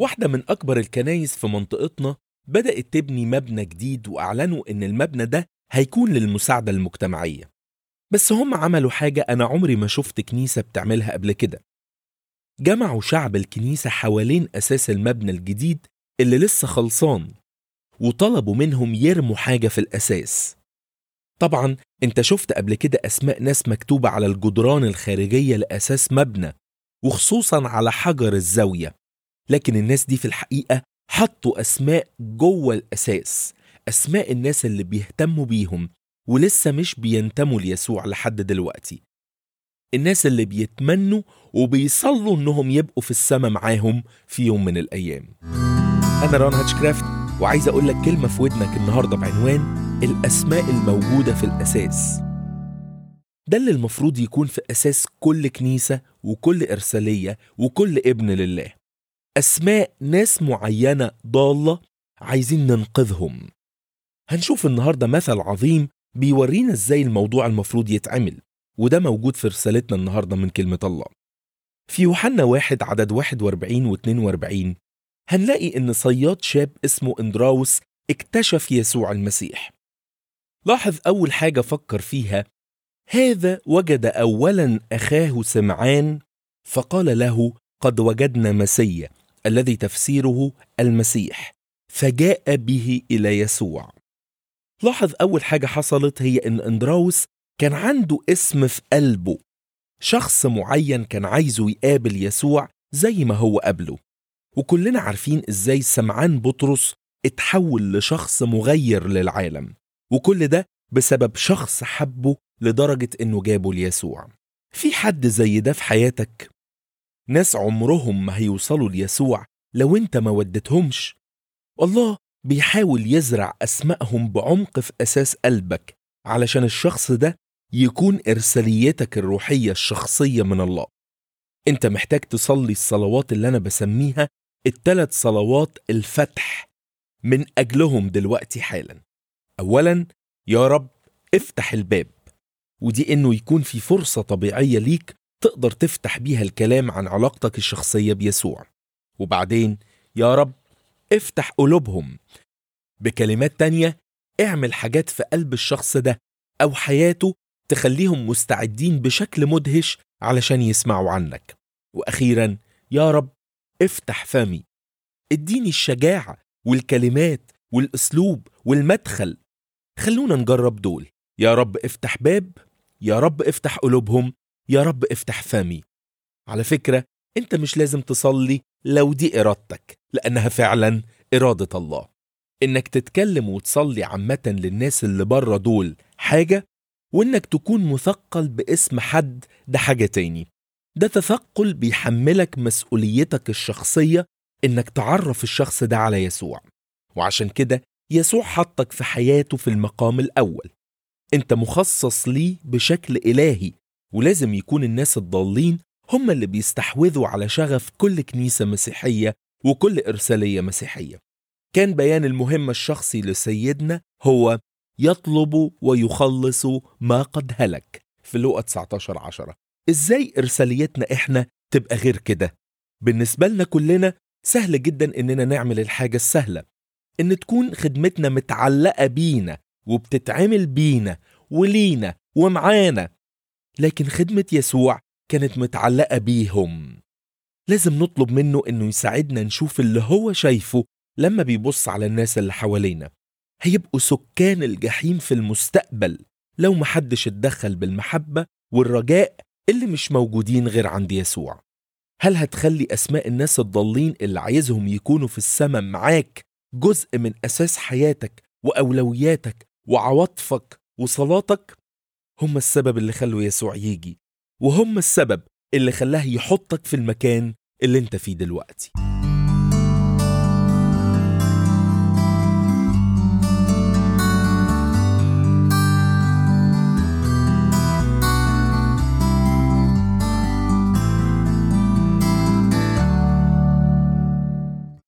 واحدة من أكبر الكنايس في منطقتنا بدأت تبني مبنى جديد وأعلنوا إن المبنى ده هيكون للمساعدة المجتمعية بس هم عملوا حاجة أنا عمري ما شفت كنيسة بتعملها قبل كده جمعوا شعب الكنيسة حوالين أساس المبنى الجديد اللي لسه خلصان وطلبوا منهم يرموا حاجة في الأساس طبعا انت شفت قبل كده أسماء ناس مكتوبة على الجدران الخارجية لأساس مبنى وخصوصا على حجر الزاوية لكن الناس دي في الحقيقة حطوا أسماء جوه الأساس أسماء الناس اللي بيهتموا بيهم ولسه مش بينتموا ليسوع لحد دلوقتي الناس اللي بيتمنوا وبيصلوا انهم يبقوا في السماء معاهم في يوم من الايام انا ران هاتشكرافت وعايز اقول لك كلمه في ودنك النهارده بعنوان الاسماء الموجوده في الاساس ده اللي المفروض يكون في اساس كل كنيسه وكل ارساليه وكل ابن لله اسماء ناس معينه ضاله عايزين ننقذهم هنشوف النهارده مثل عظيم بيورينا ازاي الموضوع المفروض يتعمل وده موجود في رسالتنا النهارده من كلمة الله. في يوحنا واحد عدد 41 و 42 هنلاقي إن صياد شاب اسمه إندراوس اكتشف يسوع المسيح. لاحظ أول حاجة فكر فيها هذا وجد أولا أخاه سمعان فقال له قد وجدنا مسيا الذي تفسيره المسيح فجاء به إلى يسوع. لاحظ أول حاجة حصلت هي إن إندراوس كان عنده اسم في قلبه شخص معين كان عايزه يقابل يسوع زي ما هو قابله وكلنا عارفين ازاي سمعان بطرس اتحول لشخص مغير للعالم وكل ده بسبب شخص حبه لدرجة انه جابه ليسوع في حد زي ده في حياتك ناس عمرهم ما هيوصلوا ليسوع لو انت ما ودتهمش الله بيحاول يزرع اسمائهم بعمق في اساس قلبك علشان الشخص ده يكون إرساليتك الروحية الشخصية من الله أنت محتاج تصلي الصلوات اللي أنا بسميها التلات صلوات الفتح من أجلهم دلوقتي حالا أولا يا رب افتح الباب ودي إنه يكون في فرصة طبيعية ليك تقدر تفتح بيها الكلام عن علاقتك الشخصية بيسوع وبعدين يا رب افتح قلوبهم بكلمات تانية اعمل حاجات في قلب الشخص ده أو حياته تخليهم مستعدين بشكل مدهش علشان يسمعوا عنك وأخيرا يا رب افتح فمي اديني الشجاعة والكلمات والأسلوب والمدخل خلونا نجرب دول يا رب افتح باب يا رب افتح قلوبهم يا رب افتح فمي على فكرة انت مش لازم تصلي لو دي إرادتك لأنها فعلا إرادة الله إنك تتكلم وتصلي عامة للناس اللي بره دول حاجة وإنك تكون مثقل باسم حد ده حاجة تاني ده تثقل بيحملك مسؤوليتك الشخصية إنك تعرف الشخص ده على يسوع وعشان كده يسوع حطك في حياته في المقام الأول أنت مخصص ليه بشكل إلهي ولازم يكون الناس الضالين هم اللي بيستحوذوا على شغف كل كنيسة مسيحية وكل إرسالية مسيحية كان بيان المهمة الشخصي لسيدنا هو يطلب ويخلص ما قد هلك في لوقا 19 عشرة ازاي ارساليتنا احنا تبقى غير كده بالنسبة لنا كلنا سهل جدا اننا نعمل الحاجة السهلة ان تكون خدمتنا متعلقة بينا وبتتعمل بينا ولينا ومعانا لكن خدمة يسوع كانت متعلقة بيهم لازم نطلب منه انه يساعدنا نشوف اللي هو شايفه لما بيبص على الناس اللي حوالينا هيبقوا سكان الجحيم في المستقبل لو محدش اتدخل بالمحبة والرجاء اللي مش موجودين غير عند يسوع هل هتخلي أسماء الناس الضالين اللي عايزهم يكونوا في السماء معاك جزء من أساس حياتك وأولوياتك وعواطفك وصلاتك هم السبب اللي خلوا يسوع يجي وهم السبب اللي خلاه يحطك في المكان اللي انت فيه دلوقتي